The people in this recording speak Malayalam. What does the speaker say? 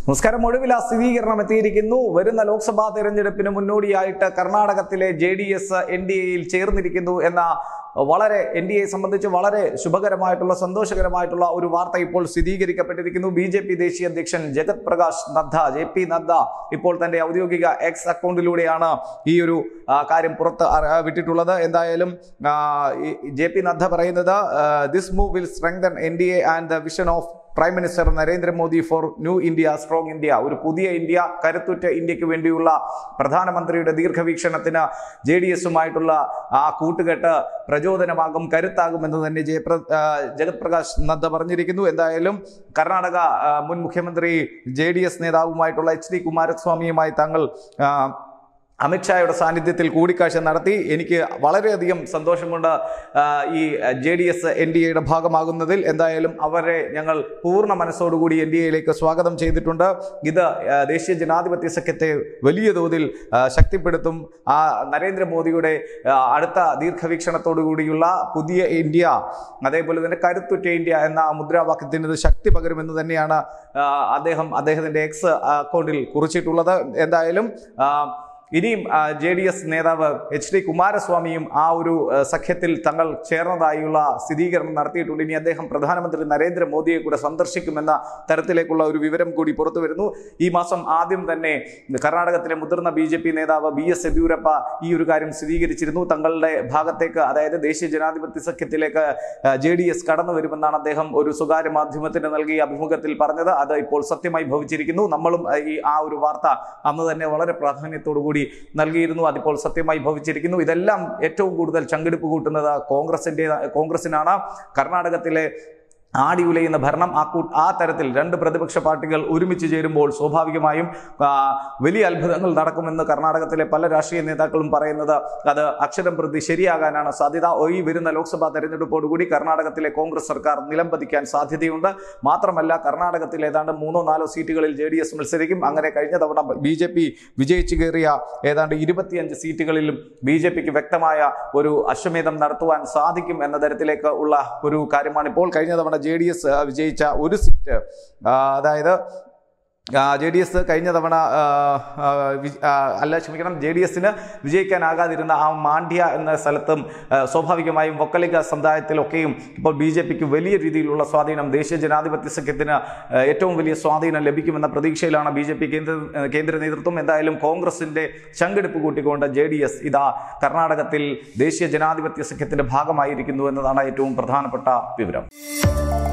നമസ്കാരം ഒടുവിൽ ആ സ്ഥിരീകരണം എത്തിയിരിക്കുന്നു വരുന്ന ലോക്സഭാ തെരഞ്ഞെടുപ്പിന് മുന്നോടിയായിട്ട് കർണാടകത്തിലെ J D S N D എയിൽ ചേർന്നിരിക്കുന്നു എന്ന വളരെ എൻ ഡി എയെ സംബന്ധിച്ച് വളരെ ശുഭകരമായിട്ടുള്ള സന്തോഷകരമായിട്ടുള്ള ഒരു വാർത്ത ഇപ്പോൾ സ്ഥിരീകരിക്കപ്പെട്ടിരിക്കുന്നു ബി ജെ പി ദേശീയ അധ്യക്ഷൻ ജഗത് പ്രകാശ് നദ്ദ ജെ പി നദ്ദ ഇപ്പോൾ തന്റെ ഔദ്യോഗിക എക്സ് അക്കൗണ്ടിലൂടെയാണ് ഈ ഒരു ആ, കാര്യം പുറത്ത് അറ- വിട്ടിട്ടുള്ളത് എന്തായാലും ജെ പി നദ്ദ പറയുന്നത് this move will strengthen N D A and the vision of prime minister Narendra Modi for new India strong India ഒരു പുതിയ ഇന്ത്യ കരുത്തുറ്റ ഇന്ത്യക്ക് വേണ്ടിയുള്ള പ്രധാനമന്ത്രിയുടെ ദീർഘവീക്ഷണത്തിന് ജെ ഡി എസുമായിട്ടുള്ള ആ കൂട്ടുകെട്ട് പ്രചോദനമാകും കരുത്താകും എന്ന് തന്നെ ജയപ്ര ആ, ജഗത് പ്രകാശ് നദ്ദ പറഞ്ഞിരിക്കുന്നു എന്തായാലും കർണാടക ആ, മുൻ മുഖ്യമന്ത്രി ജെ ഡി എസ് നേതാവുമായിട്ടുള്ള എച്ച് ഡി കുമാരസ്വാമിയുമായി തങ്ങൾ ആ, അമിത്ഷായുടെ സാന്നിധ്യത്തിൽ കൂടിക്കാഴ്ച നടത്തി എനിക്ക് വളരെയധികം സന്തോഷമുണ്ട് ആ, ഈ J D S N D എയുടെ ഭാഗമാകുന്നതിൽ എന്തായാലും അവരെ ഞങ്ങൾ പൂർണ്ണ മനസ്സോടുകൂടി എൻ ഡി എയിലേക്ക് സ്വാഗതം ചെയ്തിട്ടുണ്ട് ഇത് ആ, ദേശീയ ജനാധിപത്യ സഖ്യത്തെ വലിയ തോതിൽ ആ, ശക്തിപ്പെടുത്തും ആ നരേന്ദ്രമോദിയുടെ ആ, അടുത്ത ദീർഘവീക്ഷണത്തോടു കൂടിയുള്ള പുതിയ ഇന്ത്യ അതേപോലെ തന്നെ കരുത്തുറ്റ ഇന്ത്യ എന്ന ആ മുദ്രാവാക്യത്തിന് ഇത് ശക്തി പകരുമെന്ന് തന്നെയാണ് ആ, അദ്ദേഹം അദ്ദേഹത്തിന്റെ എക്സ് അക്കൗണ്ടിൽ കുറിച്ചിട്ടുള്ളത് എന്തായാലും ആ, ഇനിയും ജെ ഡി എസ് നേതാവ് എച്ച് ഡി കുമാരസ്വാമിയും ആ ഒരു ആ, സഖ്യത്തിൽ തങ്ങൾ ചേർന്നതായുള്ള സ്ഥിരീകരണം നടത്തിയിട്ടുണ്ട് ഇനി അദ്ദേഹം പ്രധാനമന്ത്രി നരേന്ദ്രമോദിയെ കൂടെ സന്ദർശിക്കുമെന്ന തരത്തിലേക്കുള്ള ഒരു വിവരം കൂടി പുറത്തു വരുന്നു ഈ മാസം ആദ്യം തന്നെ കർണാടകത്തിലെ മുതിർന്ന ബി ജെ പി നേതാവ് ബി എസ് യെദ്യൂരപ്പ ഈ ഒരു കാര്യം സ്ഥിരീകരിച്ചിരുന്നു തങ്ങളുടെ ഭാഗത്തേക്ക് അതായത് ദേശീയ ജനാധിപത്യ സഖ്യത്തിലേക്ക് ജെ ഡി എസ് കടന്നു വരുമെന്നാണ് അദ്ദേഹം ഒരു സ്വകാര്യ മാധ്യമത്തിന് നൽകിയ അഭിമുഖത്തിൽ പറഞ്ഞത് അത് ഇപ്പോൾ സത്യമായി ഭവിച്ചിരിക്കുന്നു നമ്മളും ആ, ഈ ആ ഒരു വാർത്ത അന്ന് തന്നെ വളരെ പ്രാധാന്യത്തോടു കൂടി നൽകിയിരുന്നു അതിപ്പോൾ സത്യമായി ഭവിച്ചിരിക്കുന്നു ഇതെല്ലാം ഏറ്റവും കൂടുതൽ ചങ്കെടുപ്പ് കൂട്ടുന്നത് കോൺഗ്രസിന്റെ കോൺഗ്രസിനാണ് കർണാടകത്തിലെ ആടി ഉലയുന്ന ഭരണം ആ കൂ ആ തരത്തിൽ രണ്ട് പ്രതിപക്ഷ പാർട്ടികൾ ഒരുമിച്ച് ചേരുമ്പോൾ സ്വാഭാവികമായും ആ, വലിയ അത്ഭുതങ്ങൾ നടക്കുമെന്ന് കർണാടകത്തിലെ പല രാഷ്ട്രീയ നേതാക്കളും പറയുന്നത് അത് അക്ഷരം പ്രതി ശരിയാകാനാണ് സാധ്യത ഈ വരുന്ന ലോക്സഭാ തെരഞ്ഞെടുപ്പോടുകൂടി കർണാടകത്തിലെ കോൺഗ്രസ് സർക്കാർ നിലംപതിക്കാൻ സാധ്യതയുണ്ട് മാത്രമല്ല കർണാടകത്തിൽ ഏതാണ്ട് മൂന്നോ നാലോ സീറ്റുകളിൽ ജെ ഡി എസ് മത്സരിക്കും അങ്ങനെ കഴിഞ്ഞ തവണ ബി ജെ പി വിജയിച്ചു കയറിയ ഏതാണ്ട് ഇരുപത്തിയഞ്ച് സീറ്റുകളിലും ബി ജെ പിക്ക് വ്യക്തമായ ഒരു അശ്വമേധം നടത്തുവാൻ സാധിക്കും എന്ന തരത്തിലേക്ക് ഉള്ള ഒരു കാര്യമാണ് ഇപ്പോൾ കഴിഞ്ഞ തവണ ജെ ഡി എസ് വിജയിച്ച ഒരു സീറ്റ് ആ, അതായത് ജെ ഡി എസ് കഴിഞ്ഞ തവണ ആ, ആ, വി- ആ, അല്ല ക്ഷമിക്കണം ജെ ഡി എസിന് വിജയിക്കാനാകാതിരുന്ന ആ മാണ്ഡ്യ എന്ന സ്ഥലത്തും ആ, സ്വാഭാവികമായും വൊക്കലിക സമുദായത്തിലൊക്കെയും ഇപ്പോൾ ബി ജെ പിക്ക് വലിയ രീതിയിലുള്ള സ്വാധീനം ദേശീയ ജനാധിപത്യ സഖ്യത്തിന് ആ, ഏറ്റവും വലിയ സ്വാധീനം ലഭിക്കുമെന്ന പ്രതീക്ഷയിലാണ് ബി ജെ പി കേന്ദ്ര ആ, കേന്ദ്ര നേതൃത്വം എന്തായാലും കോൺഗ്രസിന്റെ ചങ്കെടുപ്പ് കൂട്ടിക്കൊണ്ട് ജെ ഡി എസ് ഇതാ കർണാടകത്തിൽ ദേശീയ ജനാധിപത്യ സഖ്യത്തിന്റെ ഭാഗമായിരിക്കുന്നു എന്നതാണ് ഏറ്റവും പ്രധാനപ്പെട്ട വിവരം